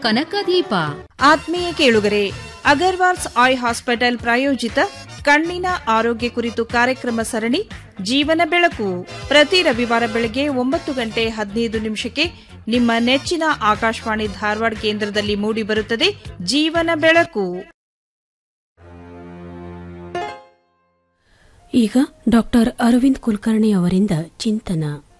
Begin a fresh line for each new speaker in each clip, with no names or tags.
ಕನಕದೀಪ
ಆತ್ಮೀಯ ಕೇಳುಗರೆ ಅಗರ್ವಾಲ್ಸ್ ಆಯ್ ಹಾಸ್ಪಿಟಲ್ ಪ್ರಾಯೋಜಿತ ಕಣ್ಣಿನ ಆರೋಗ್ಯ ಕುರಿತು ಕಾರ್ಯಕ್ರಮ ಸರಣಿ ಜೀವನ ಬೆಳಕು ಪ್ರತಿ ರವಿವಾರ ಬೆಳಗ್ಗೆ ಒಂಬತ್ತು ಗಂಟೆ ಹದಿನೈದು ನಿಮಿಷಕ್ಕೆ ನಿಮ್ಮ ನೆಚ್ಚಿನ ಆಕಾಶವಾಣಿ ಧಾರವಾಡ ಕೇಂದ್ರದಲ್ಲಿ ಮೂಡಿಬರುತ್ತದೆ ಜೀವನ ಬೆಳಕು
ಈಗ ಡಾಕ್ಟರ್ ಅರವಿಂದ್ ಕುಲಕರ್ಣಿ ಅವರಿಂದ ಚಿಂತನ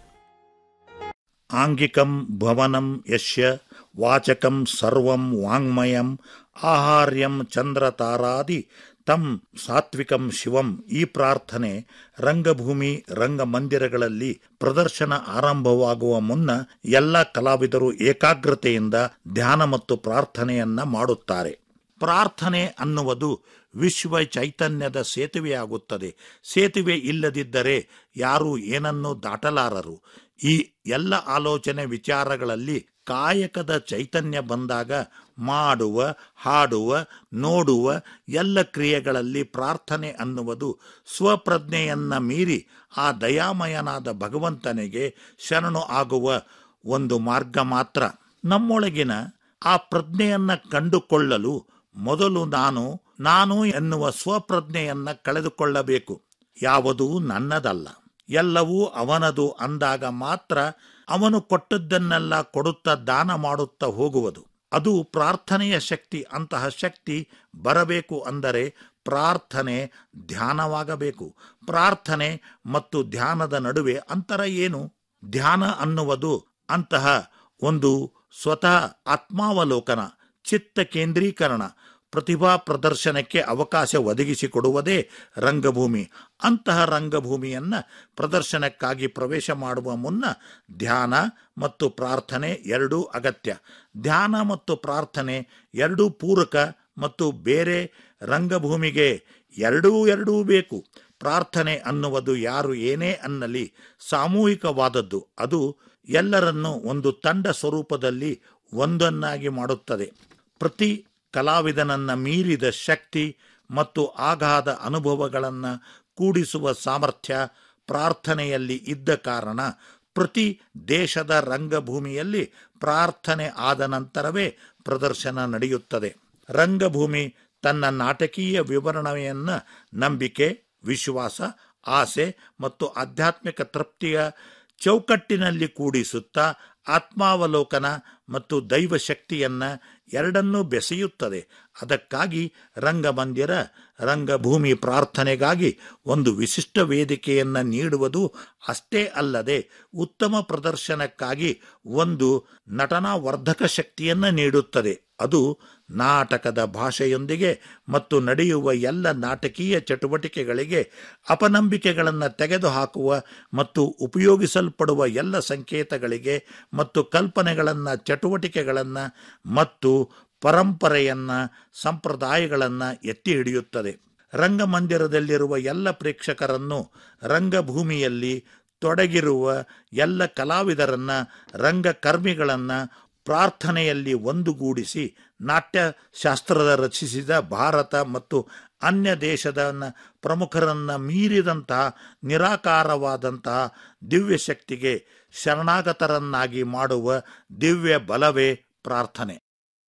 ಆಂಗಿಕಂ ಭವನಂ ಯಶ್ಯ ವಾಚಕಂ ಸರ್ವಂ ವಾಂಗ್ಮಯಂ ಆಹಾರ್ಯಂ ಚಂದ್ರತಾರಾದಿ ತಂ ಸಾತ್ವಿಕಂ ಶಿವಂ ಈ ಪ್ರಾರ್ಥನೆ ರಂಗಭೂಮಿ ರಂಗಮಂದಿರಗಳಲ್ಲಿ ಪ್ರದರ್ಶನ ಆರಂಭವಾಗುವ ಮುನ್ನ ಎಲ್ಲ ಕಲಾವಿದರು ಏಕಾಗ್ರತೆಯಿಂದ ಧ್ಯಾನ ಮತ್ತು ಪ್ರಾರ್ಥನೆಯನ್ನ ಮಾಡುತ್ತಾರೆ ಪ್ರಾರ್ಥನೆ ಅನ್ನುವುದು ವಿಶ್ವ ಚೈತನ್ಯದ ಸೇತುವೆಯಾಗುತ್ತದೆ ಸೇತುವೆ ಇಲ್ಲದಿದ್ದರೆ ಯಾರು ಏನನ್ನೂ ದಾಟಲಾರರು ಈ ಎಲ್ಲ ಆಲೋಚನೆ ವಿಚಾರಗಳಲ್ಲಿ ಕಾಯಕದ ಚೈತನ್ಯ ಬಂದಾಗ ಮಾಡುವ ಹಾಡುವ ನೋಡುವ ಎಲ್ಲ ಕ್ರಿಯೆಗಳಲ್ಲಿ ಪ್ರಾರ್ಥನೆ ಅನ್ನುವುದು ಸ್ವಪ್ರಜ್ಞೆಯನ್ನ ಮೀರಿ ಆ ದಯಾಮಯನಾದ ಭಗವಂತನಿಗೆ ಶರಣು ಆಗುವ ಒಂದು ಮಾರ್ಗ ಮಾತ್ರ ನಮ್ಮೊಳಗಿನ ಆ ಪ್ರಜ್ಞೆಯನ್ನ ಕಂಡುಕೊಳ್ಳಲು ಮೊದಲು ನಾನು ನಾನು ಎನ್ನುವ ಸ್ವಪ್ರಜ್ಞೆಯನ್ನ ಕಳೆದುಕೊಳ್ಳಬೇಕು ಯಾವುದೂ ನನ್ನದಲ್ಲ ಎಲ್ಲವೂ ಅವನದು ಅಂದಾಗ ಮಾತ್ರ ಅವನು ಕೊಟ್ಟದ್ದನ್ನೆಲ್ಲ ಕೊಡುತ್ತಾ ದಾನ ಮಾಡುತ್ತಾ ಹೋಗುವುದು ಅದು ಪ್ರಾರ್ಥನೆಯ ಶಕ್ತಿ ಅಂತಹ ಶಕ್ತಿ ಬರಬೇಕು ಅಂದರೆ ಪ್ರಾರ್ಥನೆ ಧ್ಯಾನವಾಗಬೇಕು ಪ್ರಾರ್ಥನೆ ಮತ್ತು ಧ್ಯಾನದ ನಡುವೆ ಅಂತರ ಏನು ಧ್ಯಾನ ಅನ್ನುವುದು ಅಂತಹ ಒಂದು ಸ್ವತಃ ಆತ್ಮಾವಲೋಕನ ಚಿತ್ತ ಕೇಂದ್ರೀಕರಣ ಪ್ರತಿಭಾ ಪ್ರದರ್ಶನಕ್ಕೆ ಅವಕಾಶ ಒದಗಿಸಿಕೊಡುವುದೇ ರಂಗಭೂಮಿ ಅಂತಹ ರಂಗಭೂಮಿಯನ್ನ ಪ್ರದರ್ಶನಕ್ಕಾಗಿ ಪ್ರವೇಶ ಮಾಡುವ ಮುನ್ನ ಧ್ಯಾನ ಮತ್ತು ಪ್ರಾರ್ಥನೆ ಎರಡೂ ಅಗತ್ಯ ಧ್ಯಾನ ಮತ್ತು ಪ್ರಾರ್ಥನೆ ಎರಡೂ ಪೂರಕ ಮತ್ತು ಬೇರೆ ರಂಗಭೂಮಿಗೆ ಎರಡೂ ಎರಡೂ ಬೇಕು ಪ್ರಾರ್ಥನೆ ಅನ್ನುವುದು ಯಾರು ಏನೇ ಅನ್ನಲಿ ಸಾಮೂಹಿಕವಾದದ್ದು ಅದು ಎಲ್ಲರನ್ನೂ ಒಂದು ತಂಡ ಸ್ವರೂಪದಲ್ಲಿ ಒಂದನ್ನಾಗಿ ಮಾಡುತ್ತದೆ ಪ್ರತಿ ಕಲಾವಿದನನ್ನ ಮೀರಿದ ಶಕ್ತಿ ಮತ್ತು ಆಘಾದ ಅನುಭವಗಳನ್ನು ಕೂಡಿಸುವ ಸಾಮರ್ಥ್ಯ ಪ್ರಾರ್ಥನೆಯಲ್ಲಿ ಇದ್ದ ಕಾರಣ ಪ್ರತಿ ದೇಶದ ರಂಗಭೂಮಿಯಲ್ಲಿ ಪ್ರಾರ್ಥನೆ ಆದ ನಂತರವೇ ಪ್ರದರ್ಶನ ನಡೆಯುತ್ತದೆ ರಂಗಭೂಮಿ ತನ್ನ ನಾಟಕೀಯ ವಿವರಣೆಯನ್ನ ನಂಬಿಕೆ ವಿಶ್ವಾಸ ಆಸೆ ಮತ್ತು ಆಧ್ಯಾತ್ಮಿಕ ತೃಪ್ತಿಯ ಚೌಕಟ್ಟಿನಲ್ಲಿ ಕೂಡಿಸುತ್ತಾ ಆತ್ಮಾವಲೋಕನ ಮತ್ತು ದೈವ ಶಕ್ತಿಯನ್ನ ಎರಡನ್ನೂ ಬೆಸೆಯುತ್ತದೆ ಅದಕ್ಕಾಗಿ ರಂಗಮಂದಿರ ರಂಗಭೂಮಿ ಪ್ರಾರ್ಥನೆಗಾಗಿ ಒಂದು ವಿಶಿಷ್ಟ ವೇದಿಕೆಯನ್ನ ನೀಡುವುದು ಅಷ್ಟೇ ಅಲ್ಲದೆ ಉತ್ತಮ ಪ್ರದರ್ಶನಕ್ಕಾಗಿ ಒಂದು ನಟನಾ ವರ್ಧಕ ಶಕ್ತಿಯನ್ನ ನೀಡುತ್ತದೆ ಅದು ನಾಟಕದ ಭಾಷೆಯೊಂದಿಗೆ ಮತ್ತು ನಡೆಯುವ ಎಲ್ಲ ನಾಟಕೀಯ ಚಟುವಟಿಕೆಗಳಿಗೆ ಅಪನಂಬಿಕೆಗಳನ್ನು ತೆಗೆದುಹಾಕುವ ಮತ್ತು ಉಪಯೋಗಿಸಲ್ಪಡುವ ಎಲ್ಲ ಸಂಕೇತಗಳಿಗೆ ಮತ್ತು ಕಲ್ಪನೆಗಳನ್ನು ಚಟುವಟಿಕೆಗಳನ್ನು ಮತ್ತು ಪರಂಪರೆಯನ್ನ ಸಂಪ್ರದಾಯಗಳನ್ನ ಎತ್ತಿ ಹಿಡಿಯುತ್ತದೆ ರಂಗಮಂದಿರದಲ್ಲಿರುವ ಎಲ್ಲ ಪ್ರೇಕ್ಷಕರನ್ನು ರಂಗಭೂಮಿಯಲ್ಲಿ ತೊಡಗಿರುವ ಎಲ್ಲ ಕಲಾವಿದರನ್ನ ರಂಗಕರ್ಮಿಗಳನ್ನ ಪ್ರಾರ್ಥನೆಯಲ್ಲಿ ಒಂದುಗೂಡಿಸಿ ನಾಟ್ಯಶಾಸ್ತ್ರದ ರಚಿಸಿದ ಭಾರತ ಮತ್ತು ಅನ್ಯ ದೇಶದ ಪ್ರಮುಖರನ್ನ ಮೀರಿದಂತಹ ನಿರಾಕಾರವಾದಂತಹ ದಿವ್ಯ ಶಕ್ತಿಗೆ ಶರಣಾಗತರನ್ನಾಗಿ ಮಾಡುವ ದಿವ್ಯ ಬಲವೇ ಪ್ರಾರ್ಥನೆ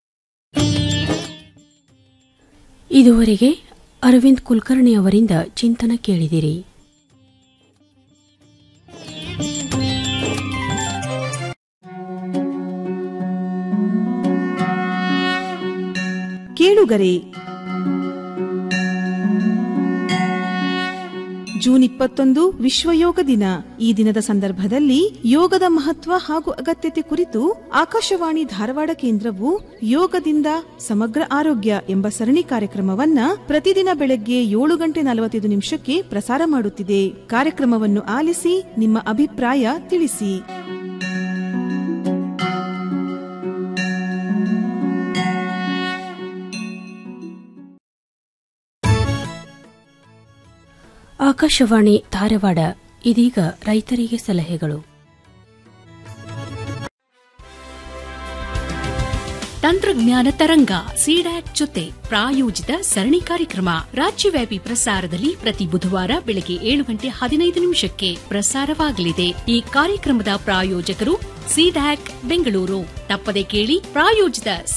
ಇದುವರೆಗೆ ಅರವಿಂದ್ ಕುಲಕರ್ಣಿ ಅವರಿಂದ ಚಿಂತನ ಕೇಳಿದಿರಿ
ಕೇಳುಗರೆ ಜೂನ್ ಇಪ್ಪತ್ತೊಂದು ವಿಶ್ವ ಯೋಗ ದಿನ ಈ ದಿನದ ಸಂದರ್ಭದಲ್ಲಿ ಯೋಗದ ಮಹತ್ವ ಹಾಗೂ ಅಗತ್ಯತೆ ಕುರಿತು ಆಕಾಶವಾಣಿ ಧಾರವಾಡ ಕೇಂದ್ರವು ಯೋಗದಿಂದ ಸಮಗ್ರ ಆರೋಗ್ಯ ಎಂಬ ಸರಣಿ ಕಾರ್ಯಕ್ರಮವನ್ನ ಪ್ರತಿದಿನ ಬೆಳಗ್ಗೆ ಏಳು ಗಂಟೆ ನಲವತ್ತೈದು ನಿಮಿಷಕ್ಕೆ ಪ್ರಸಾರ ಮಾಡುತ್ತಿದೆ ಕಾರ್ಯಕ್ರಮವನ್ನು ಆಲಿಸಿ ನಿಮ್ಮ ಅಭಿಪ್ರಾಯ ತಿಳಿಸಿ
ಆಕಾಶವಾಣಿ ಧಾರವಾಡ ಇದೀಗ ರೈತರಿಗೆ ಸಲಹೆಗಳು
ತಂತ್ರಜ್ಞಾನ ತರಂಗ ಸಿಡ್ಯಾಕ್ ಜೊತೆ ಪ್ರಾಯೋಜಿತ ಸರಣಿ ಕಾರ್ಯಕ್ರಮ ರಾಜ್ಯವ್ಯಾಪಿ ಪ್ರಸಾರದಲ್ಲಿ ಪ್ರತಿ ಬುಧವಾರ ಬೆಳಗ್ಗೆ ಏಳು ಗಂಟೆ ಹದಿನೈದು ನಿಮಿಷಕ್ಕೆ ಪ್ರಸಾರವಾಗಲಿದೆ ಈ ಕಾರ್ಯಕ್ರಮದ ಪ್ರಾಯೋಜಕರು ಸಿಡ್ಯಾಕ್ ಬೆಂಗಳೂರು ತಪ್ಪದೆ ಕೇಳಿ ಪ್ರಾಯೋಜಿತ